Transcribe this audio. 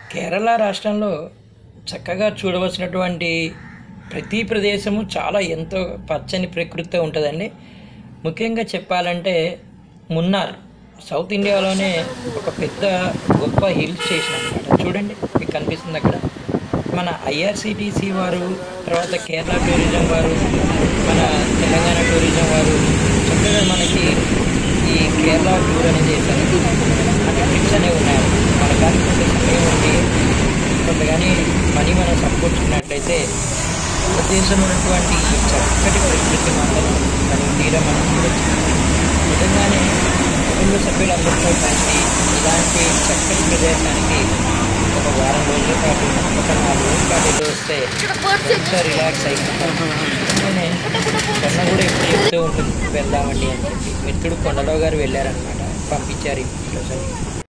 కేరళ రాష్ట్రంలో చక్కగా చూడవలసినటువంటి ప్రతి ప్రదేశము చాలా ఎంతో పచ్చని ప్రకృతితో ఉంటుందండి ముఖ్యంగా చెప్పాలంటే మున్నార్ సౌత్ ఇండియాలోనే ఒక పెద్ద గొప్ప హిల్ స్టేషన్ అనమాట చూడండి మీకు కనిపిస్తుంది అక్కడ మన ఐఆర్సిటిసి వారు తర్వాత కేరళ టూరిజం వారు మన తెలంగాణ టూరిజం వారు చక్కగా మనకి ఈ కేరళ టూర్ అనేది చేశారు అంటే ట్రిప్స్ అనేవి ఉన్నాయి మన కానీ కొంత సమయం ఉండి కొంత కానీ మనీ మనం సమకూర్చుకున్నట్లయితే దేశంలో ఉన్నటువంటి ఈ చక్కటి ప్రకృతి మాత్రం మనం తీరం మనం చూడొచ్చు నిజంగానే కుటుంబ సభ్యులందరితో కలిసి ఇలాంటి చక్కటి ప్రదేశానికి ఒక వారం రోజుల పాటు ఒక నాలుగు రోజుల పాటు వెళ్ళి వస్తే ఎంతో రిలాక్స్ అయిపోతాం నిజంగానే కొండ కూడా ఎప్పుడు చెప్తూ ఉంటుంది వెళ్దామండి అని చెప్పి మిత్రుడు కొండలో గారు వెళ్ళారనమాట పంపించారు ఈ ఫొటోస్ అని